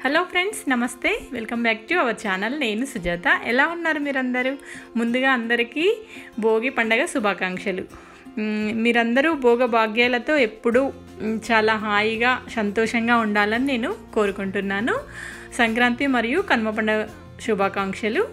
hello friends నమస్తే welcome back to our channel నేను సుజాత ఎలా ఉన్నారు మీరందరూ ముందుగా అందరికీ భోగి పండగ శుభాకాంక్షలు మ్, మీరందరూ భోగ భాగ్యాలతో ఎప్పుడూ మ్, చాలా హాయిగా సంతోషంగా ఉండాలని నేను కోరుకుంటున్నాను సంక్రాంతి మరియు కనుమ పండగ శుభాకాంక్షలు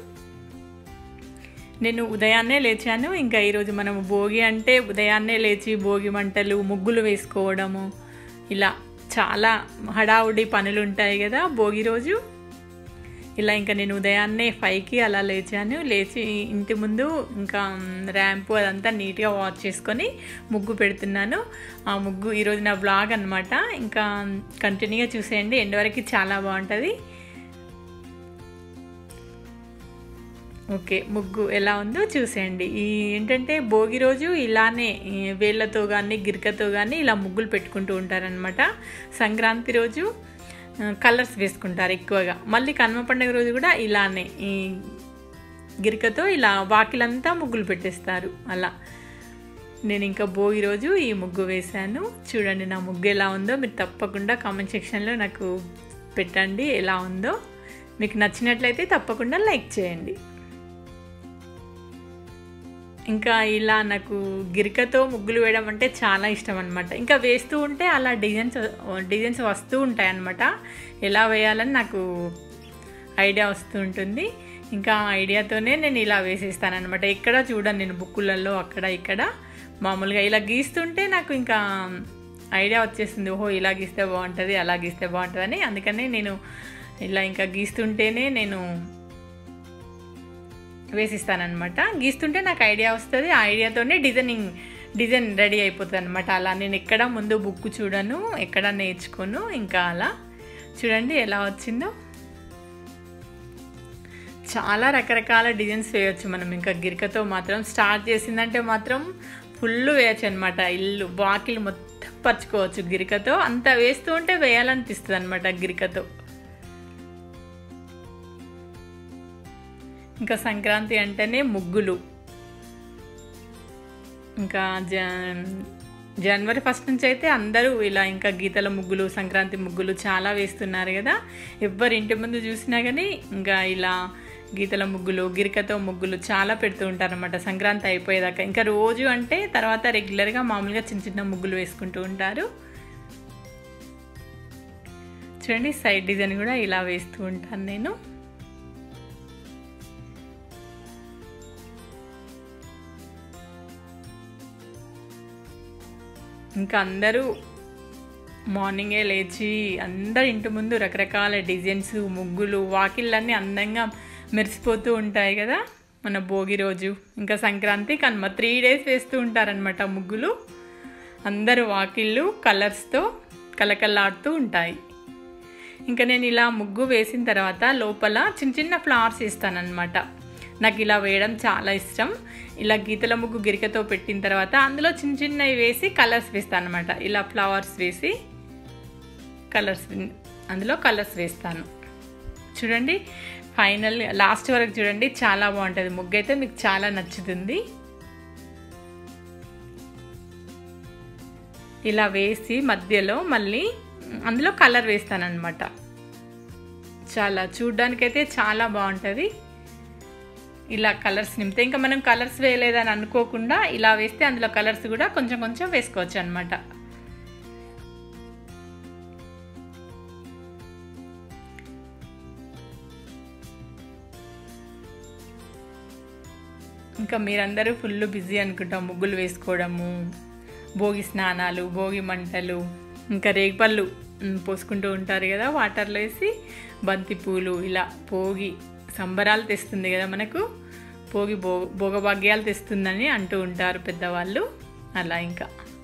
నేను ఉదయాన్నే లేచాను ఇంకా ఈరోజు మనం భోగి అంటే ఉదయాన్నే లేచి భోగి మంటలు ముగ్గులు వేసుకోవడము ఇలా చాలా హడావుడి పనులు ఉంటాయి కదా భోగి రోజు ఇలా ఇంకా నేను ఉదయాన్నే ఫైవ్కి అలా లేచాను లేచి ఇంటి ముందు ఇంకా ర్యాంపు అదంతా నీట్గా వాష్ చేసుకొని ముగ్గు పెడుతున్నాను ఆ ముగ్గు ఈరోజు నా బ్లాగ్ అనమాట ఇంకా కంటిన్యూగా చూసేయండి ఎండ్ వరకు చాలా బాగుంటుంది ఓకే ముగ్గు ఎలా ఉందో చూసేయండి ఈ ఏంటంటే భోగి రోజు ఇలానే ఈ వేళ్ళతో కానీ గిరికతో కానీ ఇలా ముగ్గులు పెట్టుకుంటూ ఉంటారనమాట సంక్రాంతి రోజు కలర్స్ వేసుకుంటారు ఎక్కువగా మళ్ళీ కనుమ పండుగ రోజు కూడా ఇలానే ఈ గిరికతో ఇలా వాకిలంతా ముగ్గులు పెట్టేస్తారు అలా నేను ఇంకా భోగి రోజు ఈ ముగ్గు వేశాను చూడండి నా ముగ్గు ఎలా ఉందో మీరు తప్పకుండా కామెంట్ సెక్షన్లో నాకు పెట్టండి ఎలా ఉందో మీకు నచ్చినట్లయితే తప్పకుండా లైక్ చేయండి ఇంకా ఇలా నాకు గిరికతో ముగ్గులు వేయడం అంటే చాలా ఇష్టం అనమాట ఇంకా వేస్తూ ఉంటే అలా డిజైన్స్ డిజైన్స్ వస్తూ ఉంటాయి అనమాట ఎలా వేయాలని నాకు ఐడియా వస్తూ ఉంటుంది ఇంకా ఆ ఐడియాతోనే నేను ఇలా వేసేస్తాను అనమాట ఎక్కడ చూడను నేను బుక్కులలో అక్కడ ఇక్కడ మామూలుగా ఇలా గీస్తుంటే నాకు ఇంకా ఐడియా వచ్చేస్తుంది ఓహో ఇలా గీస్తే బాగుంటుంది అలా గీస్తే బాగుంటుంది అని అందుకనే నేను ఇలా ఇంకా గీస్తుంటేనే నేను వేసిస్తానమాట గీస్తుంటే నాకు ఐడియా వస్తుంది ఆ ఐడియాతోనే డిజైనింగ్ డిజైన్ రెడీ అయిపోతుంది అనమాట అలా నేను ఎక్కడ ముందు బుక్ చూడను ఎక్కడ నేర్చుకోను ఇంకా అలా చూడండి ఎలా వచ్చిందో చాలా రకరకాల డిజైన్స్ వేయొచ్చు మనం ఇంకా గిరికతో మాత్రం స్టార్ట్ చేసిందంటే మాత్రం ఫుల్ వేయచ్చు అనమాట ఇల్లు వాకిలు మొత్తం పరుచుకోవచ్చు గిరికతో అంత వేస్తూ ఉంటే వేయాలనిపిస్తుంది అనమాట గిరికతో ఇంకా సంక్రాంతి అంటేనే ముగ్గులు ఇంకా జ జనవరి ఫస్ట్ నుంచి అయితే అందరూ ఇలా ఇంకా గీతల ముగ్గులు సంక్రాంతి ముగ్గులు చాలా వేస్తున్నారు కదా ఎవ్వరి ఇంటి ముందు చూసినా కానీ ఇంకా ఇలా గీతల ముగ్గులు గిరికతో ముగ్గులు చాలా పెడుతూ ఉంటారు అనమాట సంక్రాంతి అయిపోయేదాకా ఇంకా రోజు అంటే తర్వాత రెగ్యులర్గా మామూలుగా చిన్న చిన్న ముగ్గులు వేసుకుంటూ ఉంటారు చూడండి సైడ్ డిజైన్ కూడా ఇలా వేస్తూ ఉంటాను నేను ఇంకా అందరూ మార్నింగే లేచి అందరి ఇంటి ముందు రకరకాల డిజైన్స్ ముగ్గులు వాకిళ్ళన్నీ అందంగా మెరిసిపోతూ ఉంటాయి కదా మన భోగి రోజు ఇంకా సంక్రాంతి కనుమ త్రీ డేస్ వేస్తూ ఉంటారనమాట ముగ్గులు అందరు వాకిళ్ళు కలర్స్తో కలకల్లాడుతూ ఉంటాయి ఇంకా నేను ఇలా ముగ్గు వేసిన తర్వాత లోపల చిన్న చిన్న ఫ్లవర్స్ ఇస్తానన్నమాట నాకు ఇలా వేయడం చాలా ఇష్టం ఇలా గీతల ముగ్గు గిరికతో పెట్టిన తర్వాత అందులో చిన్న చిన్నవి వేసి కలర్స్ వేస్తాను అనమాట ఇలా ఫ్లవర్స్ వేసి కలర్స్ అందులో కలర్స్ వేస్తాను చూడండి ఫైనల్ లాస్ట్ వరకు చూడండి చాలా బాగుంటుంది ముగ్గు అయితే మీకు చాలా నచ్చుతుంది ఇలా వేసి మధ్యలో మళ్ళీ అందులో కలర్ వేస్తానన్నమాట చాలా చూడ్డానికైతే చాలా బాగుంటుంది ఇలా కలర్స్ నింపితే ఇంకా మనం కలర్స్ వేయలేదని అనుకోకుండా ఇలా వేస్తే అందులో కలర్స్ కూడా కొంచెం కొంచెం వేసుకోవచ్చు అనమాట ఇంకా మీరందరూ ఫుల్ బిజీ అనుకుంటాం ముగ్గులు వేసుకోవడము భోగి స్నానాలు భోగి మంటలు ఇంకా రేగిపళ్ళు పోసుకుంటూ ఉంటారు కదా వాటర్లో వేసి బంతి పూలు ఇలా భోగి సంబరాలు తెస్తుంది కదా మనకు భోగి భో భోగభాగ్యాలు తెస్తుందని అంటూ ఉంటారు పెద్దవాళ్ళు అలా ఇంకా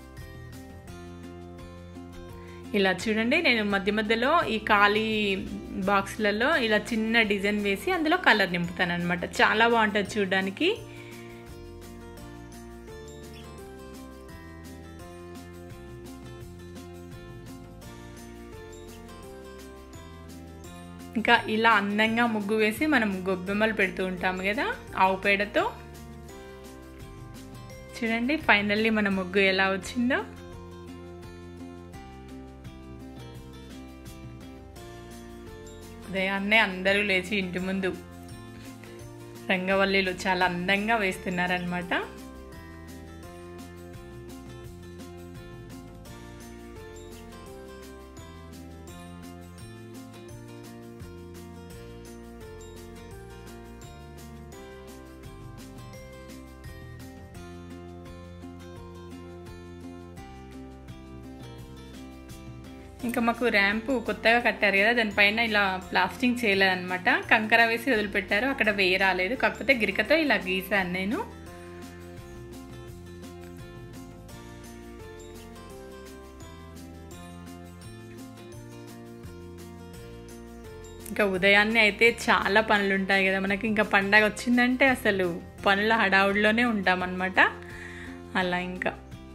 ఇలా చూడండి నేను మధ్య మధ్యలో ఈ ఖాళీ బాక్స్లలో ఇలా చిన్న డిజైన్ వేసి అందులో కలర్ నింపుతాను అనమాట చాలా బాగుంటుంది చూడడానికి ఇంకా ఇలా అందంగా ముగ్గు వేసి మనం గొబ్బెమ్మలు పెడుతూ ఉంటాము కదా ఆవు పేడతో చూడండి ఫైనల్లీ మన ముగ్గు ఎలా వచ్చిందో ఉదయాన్నే అందరూ లేచి ఇంటి ముందు రంగవల్లిలు చాలా అందంగా వేస్తున్నారనమాట ఇంకా మాకు ర్యాంపు కొత్తగా కట్టారు కదా దానిపైన ఇలా ప్లాస్టింగ్ చేయలేదన్నమాట కంకర వేసి వదిలిపెట్టారు అక్కడ వేయ రాలేదు కాకపోతే గిరికతో ఇలా గీసాను నేను ఇంకా ఉదయాన్నే అయితే చాలా పనులు ఉంటాయి కదా మనకి ఇంకా పండగ వచ్చిందంటే అసలు పనుల హడావుడిలోనే ఉంటామన్నమాట అలా ఇంకా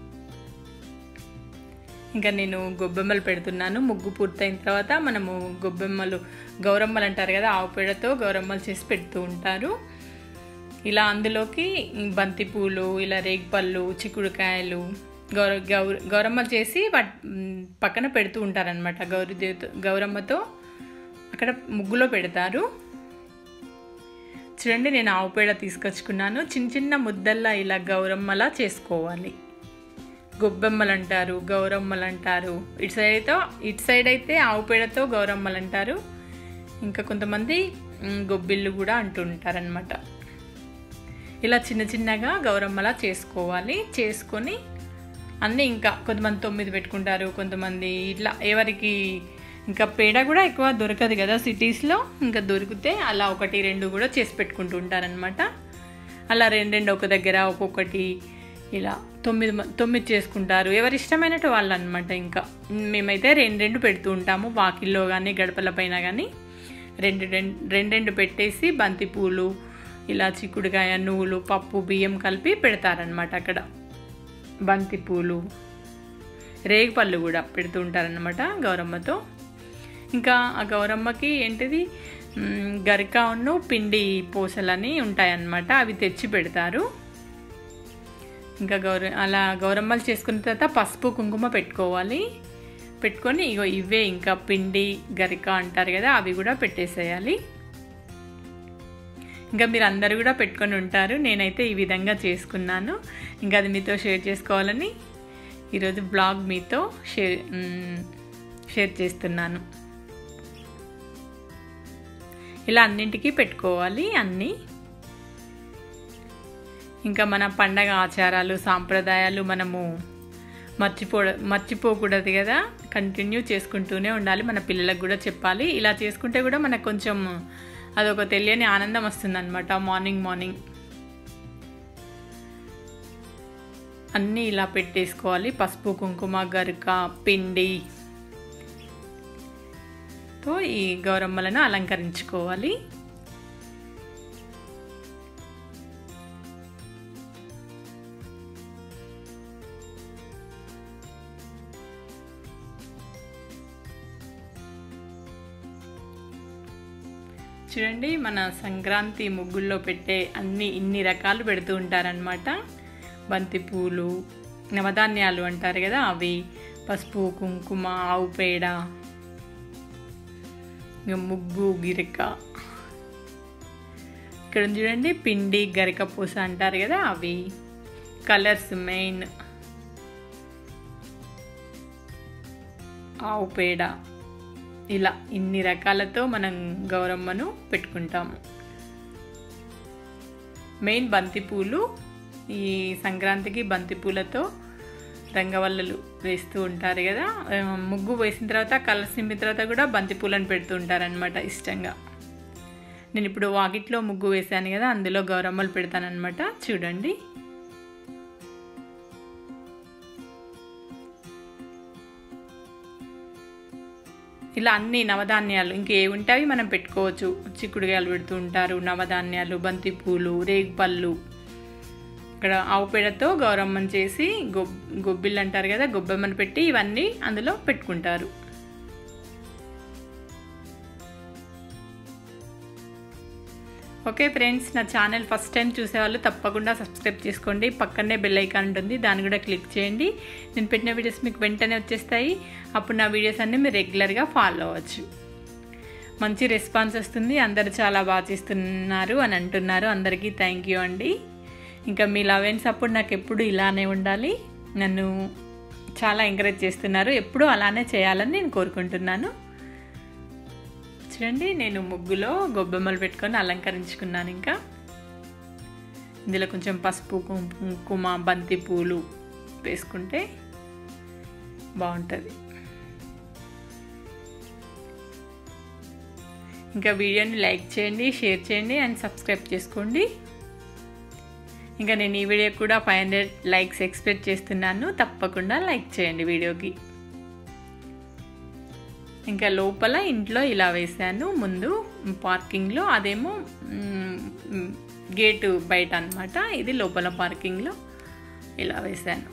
ఇంకా నేను గొబ్బెమ్మలు పెడుతున్నాను ముగ్గు పూర్తయిన తర్వాత మనము గొబ్బెమ్మలు గౌరమ్మలు అంటారు కదా ఆవు పేడతో గౌరమ్మలు చేసి పెడుతూ ఉంటారు ఇలా అందులోకి బంతిపూలు ఇలా రేగిపళ్ళు చిక్కుడుకాయలు గౌర గౌర గౌరమ్మలు చేసి వాటి పక్కన పెడుతూ ఉంటారనమాట గౌరీ దేవత గౌరమ్మతో అక్కడ ముగ్గులో పెడతారు చూడండి నేను ఆవు పేడ తీసుకొచ్చుకున్నాను చిన్న చిన్న ముద్దల్లా ఇలా గౌరమ్మలా చేసుకోవాలి గొబ్బెమ్మలు అంటారు గౌరమ్మలు అంటారు ఇటు సైడ్ అయితే ఇటు సైడ్ అయితే ఆవు పేడతో గౌరమ్మలు అంటారు ఇంకా కొంతమంది గొబ్బిళ్ళు కూడా అంటుంటారనమాట ఇలా చిన్న చిన్నగా గౌరమ్మలా చేసుకోవాలి చేసుకొని అన్నీ ఇంకా కొంతమంది తొమ్మిది పెట్టుకుంటారు కొంతమంది ఇట్లా ఎవరికి ఇంకా పేడ కూడా ఎక్కువ దొరకదు కదా సిటీస్లో ఇంకా దొరికితే అలా ఒకటి రెండు కూడా చేసి పెట్టుకుంటూ ఉంటారనమాట అలా రెండు రెండు ఒక దగ్గర ఒక్కొక్కటి ఇలా తొమ్మిది తొమ్మిది చేసుకుంటారు ఎవరి ఇష్టమైనట్టు వాళ్ళు అనమాట ఇంకా మేమైతే రెండు రెండు పెడుతూ ఉంటాము వాకిల్లో కానీ గడపల పైన కానీ రెండు రెండు రెండు పెట్టేసి బంతిపూలు ఇలా చిక్కుడుకాయ నువ్వులు పప్పు బియ్యం కలిపి పెడతారనమాట అక్కడ బంతిపూలు రేగిపళ్ళు కూడా పెడుతూ ఉంటారనమాట గౌరమ్మతో ఇంకా ఆ గౌరమ్మకి ఏంటిది గరికాను పిండి పూసలని ఉంటాయన్నమాట అవి తెచ్చి పెడతారు ఇంకా గౌర అలా గౌరమ్మలు చేసుకున్న తర్వాత పసుపు కుంకుమ పెట్టుకోవాలి పెట్టుకొని ఇగో ఇవే ఇంకా పిండి గరిక అంటారు కదా అవి కూడా పెట్టేసేయాలి ఇంకా మీరు అందరు కూడా పెట్టుకొని ఉంటారు నేనైతే ఈ విధంగా చేసుకున్నాను ఇంకా అది మీతో షేర్ చేసుకోవాలని ఈరోజు బ్లాగ్ మీతో షేర్ షేర్ చేస్తున్నాను ఇలా అన్నింటికి పెట్టుకోవాలి అన్నీ ఇంకా మన పండగ ఆచారాలు సాంప్రదాయాలు మనము మర్చిపో మర్చిపోకూడదు కదా కంటిన్యూ చేసుకుంటూనే ఉండాలి మన పిల్లలకు కూడా చెప్పాలి ఇలా చేసుకుంటే కూడా మనకు కొంచెం అదొక తెలియని ఆనందం వస్తుందన్నమాట మార్నింగ్ మార్నింగ్ అన్నీ ఇలా పెట్టేసుకోవాలి పసుపు కుంకుమ గరిక పిండి తో ఈ గౌరమ్మలను అలంకరించుకోవాలి చూడండి మన సంక్రాంతి ముగ్గుల్లో పెట్టే అన్ని ఇన్ని రకాలు పెడుతూ ఉంటారనమాట బంతిపూలు నవధాన్యాలు అంటారు కదా అవి పసుపు కుంకుమ ఆవు పేడ ముగ్గు గిరిక ఇక్కడ చూడండి పిండి గరిక పూస అంటారు కదా అవి కలర్స్ మెయిన్ ఆవు పేడ ఇలా ఇన్ని రకాలతో మనం గౌరమ్మను పెట్టుకుంటాము మెయిన్ బంతిపూలు ఈ సంక్రాంతికి బంతిపూలతో రంగవల్లలు వేస్తూ ఉంటారు కదా ముగ్గు వేసిన తర్వాత కలర్ సింపిన తర్వాత కూడా బంతిపూలను పెడుతూ ఉంటారనమాట ఇష్టంగా నేను ఇప్పుడు వాకిట్లో ముగ్గు వేశాను కదా అందులో గౌరమ్మలు పెడతానమాట చూడండి ఇలా అన్ని నవధాన్యాలు ఇంకే ఉంటాయి మనం పెట్టుకోవచ్చు చిక్కుడుగాయలు పెడుతూ ఉంటారు నవధాన్యాలు బంతిపూలు రేగిపళ్ళు ఇక్కడ ఆవు పేడతో గౌరమ్మని చేసి గొబ్ గొబ్బిళ్ళు అంటారు కదా గొబ్బెమ్మను పెట్టి ఇవన్నీ అందులో పెట్టుకుంటారు ఓకే ఫ్రెండ్స్ నా ఛానల్ ఫస్ట్ టైం చూసేవాళ్ళు తప్పకుండా సబ్స్క్రైబ్ చేసుకోండి పక్కనే బెల్ ఐకాన్ ఉంటుంది దాన్ని కూడా క్లిక్ చేయండి నేను పెట్టిన వీడియోస్ మీకు వెంటనే వచ్చేస్తాయి అప్పుడు నా వీడియోస్ అన్నీ మీరు రెగ్యులర్గా ఫాలో అవ్వచ్చు మంచి రెస్పాన్స్ వస్తుంది అందరు చాలా బాగా చేస్తున్నారు అని అంటున్నారు అందరికీ థ్యాంక్ యూ అండి ఇంకా మీ లవ్ అండ్ సపోర్ట్ నాకు ఎప్పుడు ఇలానే ఉండాలి నన్ను చాలా ఎంకరేజ్ చేస్తున్నారు ఎప్పుడూ అలానే చేయాలని నేను కోరుకుంటున్నాను చూడండి నేను ముగ్గులో గొబ్బెమ్మలు పెట్టుకొని అలంకరించుకున్నాను ఇంకా ఇందులో కొంచెం పసుపు కుంకుమ బంతి పూలు వేసుకుంటే బాగుంటుంది ఇంకా వీడియోని లైక్ చేయండి షేర్ చేయండి అండ్ సబ్స్క్రైబ్ చేసుకోండి ఇంకా నేను ఈ వీడియో కూడా ఫైవ్ హండ్రెడ్ లైక్స్ ఎక్స్పెక్ట్ చేస్తున్నాను తప్పకుండా లైక్ చేయండి వీడియోకి ఇంకా లోపల ఇంట్లో ఇలా వేసాను ముందు పార్కింగ్లో అదేమో గేటు బయట అనమాట ఇది లోపల పార్కింగ్లో ఇలా వేసాను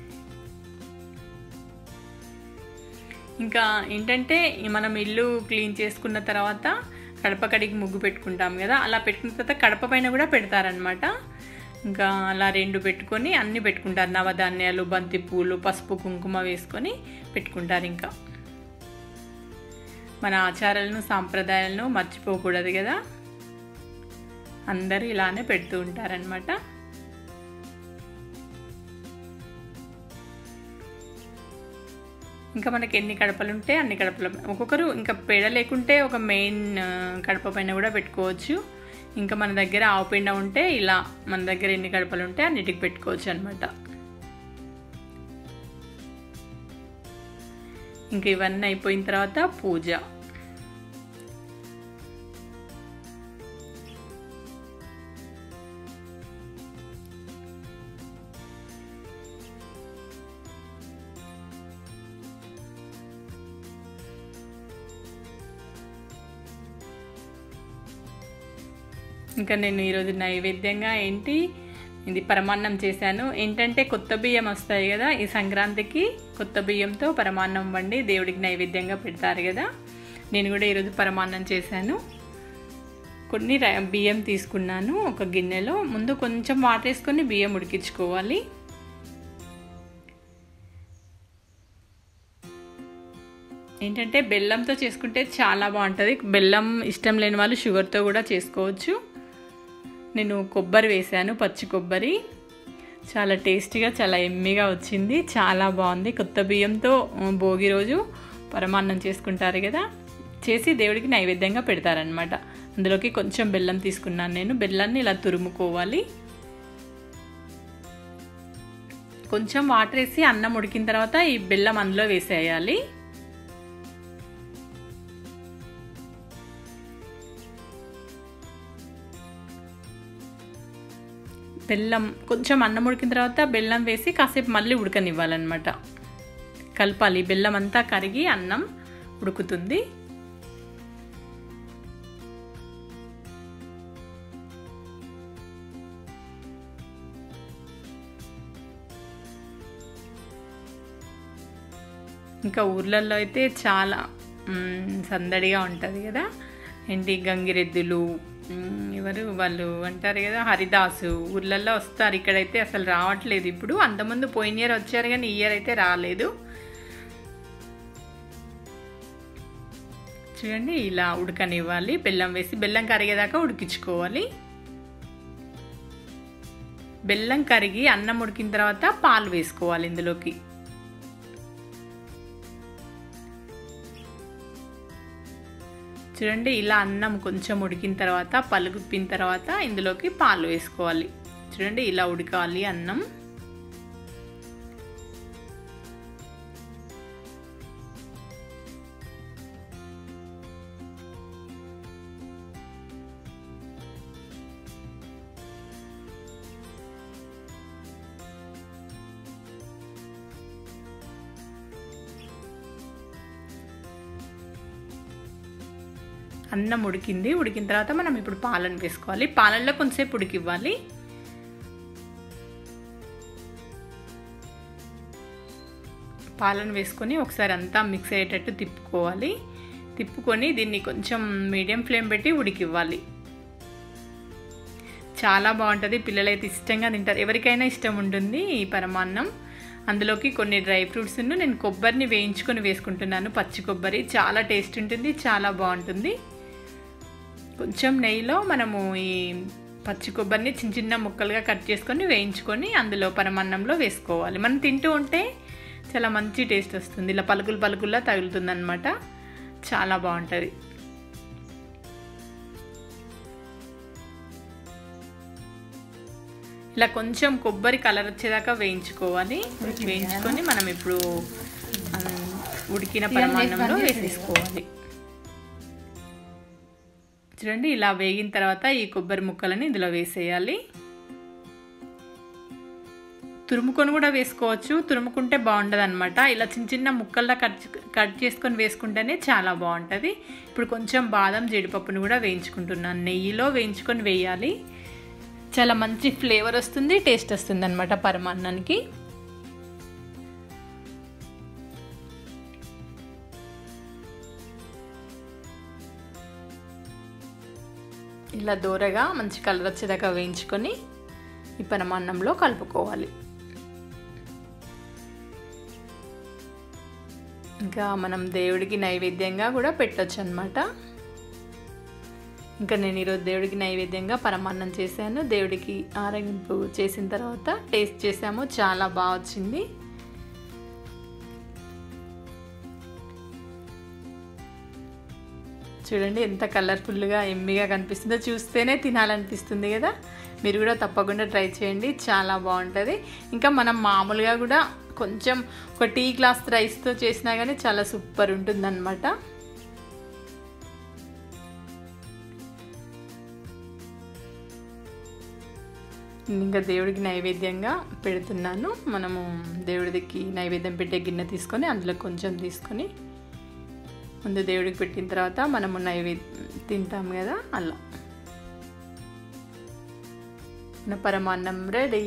ఇంకా ఏంటంటే మనం ఇల్లు క్లీన్ చేసుకున్న తర్వాత కడప కడిగి ముగ్గు పెట్టుకుంటాం కదా అలా పెట్టుకున్న తర్వాత కడప పైన కూడా పెడతారనమాట ఇంకా అలా రెండు పెట్టుకొని అన్నీ పెట్టుకుంటారు నవధాన్యాలు బంతి పూలు పసుపు కుంకుమ వేసుకొని పెట్టుకుంటారు ఇంకా మన ఆచారాలను సాంప్రదాయాలను మర్చిపోకూడదు కదా అందరూ ఇలానే పెడుతూ ఉంటారనమాట ఇంకా మనకి ఎన్ని కడపలు ఉంటే అన్ని కడపలు ఒక్కొక్కరు ఇంకా పేడ లేకుంటే ఒక మెయిన్ కడప పైన కూడా పెట్టుకోవచ్చు ఇంకా మన దగ్గర ఆవు పిండ ఉంటే ఇలా మన దగ్గర ఎన్ని కడపలు ఉంటే అన్నిటికి పెట్టుకోవచ్చు అనమాట ఇంకా ఇవన్నీ అయిపోయిన తర్వాత పూజ ఇంకా నేను ఈరోజు నైవేద్యంగా ఏంటి ఇది పరమాన్నం చేశాను ఏంటంటే కొత్త బియ్యం వస్తాయి కదా ఈ సంక్రాంతికి కొత్త బియ్యంతో పరమాన్నం వండి దేవుడికి నైవేద్యంగా పెడతారు కదా నేను కూడా ఈరోజు పరమాన్నం చేశాను కొన్ని బియ్యం తీసుకున్నాను ఒక గిన్నెలో ముందు కొంచెం వాటర్ వేసుకొని బియ్యం ఉడికించుకోవాలి ఏంటంటే బెల్లంతో చేసుకుంటే చాలా బాగుంటుంది బెల్లం ఇష్టం లేని వాళ్ళు షుగర్తో కూడా చేసుకోవచ్చు నేను కొబ్బరి వేసాను పచ్చి కొబ్బరి చాలా టేస్టీగా చాలా ఎమ్మిగా వచ్చింది చాలా బాగుంది కొత్త బియ్యంతో భోగి రోజు పరమాన్నం చేసుకుంటారు కదా చేసి దేవుడికి నైవేద్యంగా పెడతారనమాట అందులోకి కొంచెం బెల్లం తీసుకున్నాను నేను బెల్లాన్ని ఇలా తురుముకోవాలి కొంచెం వాటర్ వేసి అన్నం ఉడికిన తర్వాత ఈ బెల్లం అందులో వేసేయాలి బెల్లం కొంచెం అన్నం ఉడికిన తర్వాత బెల్లం వేసి కాసేపు మళ్ళీ ఉడకనివ్వాలన్నమాట కలపాలి బెల్లం అంతా కరిగి అన్నం ఉడుకుతుంది ఇంకా ఊర్లలో అయితే చాలా సందడిగా ఉంటుంది కదా ఏంటి గంగిరెద్దులు ఎవరు వాళ్ళు అంటారు కదా హరిదాసు ఊర్లలో వస్తారు ఇక్కడైతే అసలు రావట్లేదు ఇప్పుడు అంతకుముందు పోయిన ఇయర్ వచ్చారు కానీ ఈ ఇయర్ అయితే రాలేదు చూడండి ఇలా ఉడకనివ్వాలి బెల్లం వేసి బెల్లం కరిగేదాకా ఉడికించుకోవాలి బెల్లం కరిగి అన్నం ఉడికిన తర్వాత పాలు వేసుకోవాలి ఇందులోకి చూడండి ఇలా అన్నం కొంచెం ఉడికిన తర్వాత పలుగుప్పిన తర్వాత ఇందులోకి పాలు వేసుకోవాలి చూడండి ఇలా ఉడకాలి అన్నం అన్నం ఉడికింది ఉడికిన తర్వాత మనం ఇప్పుడు పాలను వేసుకోవాలి పాలల్లో కొంచెంసేపు ఉడికివ్వాలి పాలను వేసుకొని ఒకసారి అంతా మిక్స్ అయ్యేటట్టు తిప్పుకోవాలి తిప్పుకొని దీన్ని కొంచెం మీడియం ఫ్లేమ్ పెట్టి ఉడికివ్వాలి చాలా బాగుంటుంది పిల్లలైతే ఇష్టంగా తింటారు ఎవరికైనా ఇష్టం ఉంటుంది ఈ పరమాన్నం అందులోకి కొన్ని డ్రై ఫ్రూట్స్ నేను కొబ్బరిని వేయించుకొని వేసుకుంటున్నాను పచ్చి కొబ్బరి చాలా టేస్ట్ ఉంటుంది చాలా బాగుంటుంది కొంచెం నెయ్యిలో మనము ఈ పచ్చి కొబ్బరిని చిన్న చిన్న ముక్కలుగా కట్ చేసుకొని వేయించుకొని అందులో పరమాన్నంలో వేసుకోవాలి మనం తింటూ ఉంటే చాలా మంచి టేస్ట్ వస్తుంది ఇలా పలుకులు పలుకుల్లా తగులుతుంది అనమాట చాలా బాగుంటుంది ఇలా కొంచెం కొబ్బరి కలర్ వచ్చేదాకా వేయించుకోవాలి వేయించుకొని మనం ఇప్పుడు ఉడికిన పరమాన్నంలో వేసేసుకోవాలి చూడండి ఇలా వేగిన తర్వాత ఈ కొబ్బరి ముక్కలని ఇందులో వేసేయాలి తురుముకొని కూడా వేసుకోవచ్చు తురుముకుంటే బాగుంటుంది అనమాట ఇలా చిన్న చిన్న ముక్కల్లా కట్ కట్ చేసుకొని వేసుకుంటేనే చాలా బాగుంటుంది ఇప్పుడు కొంచెం బాదం జీడిపప్పును కూడా వేయించుకుంటున్నాను నెయ్యిలో వేయించుకొని వేయాలి చాలా మంచి ఫ్లేవర్ వస్తుంది టేస్ట్ వస్తుంది అనమాట పరమాన్నానికి ఇలా దూరగా మంచి కలర్ వచ్చేదాకా వేయించుకొని ఈ పరమాన్నంలో కలుపుకోవాలి ఇంకా మనం దేవుడికి నైవేద్యంగా కూడా పెట్టచ్చు అనమాట ఇంకా నేను ఈరోజు దేవుడికి నైవేద్యంగా పరమాన్నం చేశాను దేవుడికి ఆరగింపు చేసిన తర్వాత టేస్ట్ చేసాము చాలా బాగా వచ్చింది చూడండి ఎంత కలర్ఫుల్గా ఎమ్మిగా కనిపిస్తుందో చూస్తేనే తినాలనిపిస్తుంది కదా మీరు కూడా తప్పకుండా ట్రై చేయండి చాలా బాగుంటుంది ఇంకా మనం మామూలుగా కూడా కొంచెం ఒక టీ గ్లాస్ రైస్తో చేసినా కానీ చాలా సూపర్ ఉంటుందన్నమాట ఇంకా దేవుడికి నైవేద్యంగా పెడుతున్నాను మనము దేవుడికి నైవేద్యం పెట్టే గిన్నె తీసుకొని అందులో కొంచెం తీసుకొని ముందు దేవుడికి పెట్టిన తర్వాత మనము నైవేద్యం తింటాం కదా అలా మన పరమాన్నం రెడీ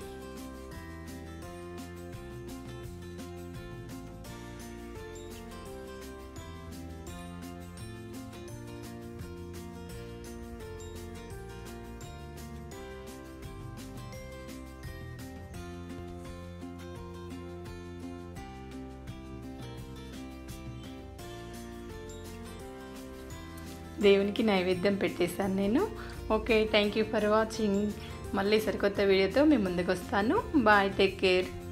దేవునికి నైవేద్యం పెట్టేశాను నేను okay thank you for watching మళ్ళీ సరికొత్త వీడియోతో మీ ముందుకు వస్తాను బాయ్ టేక్ కేర్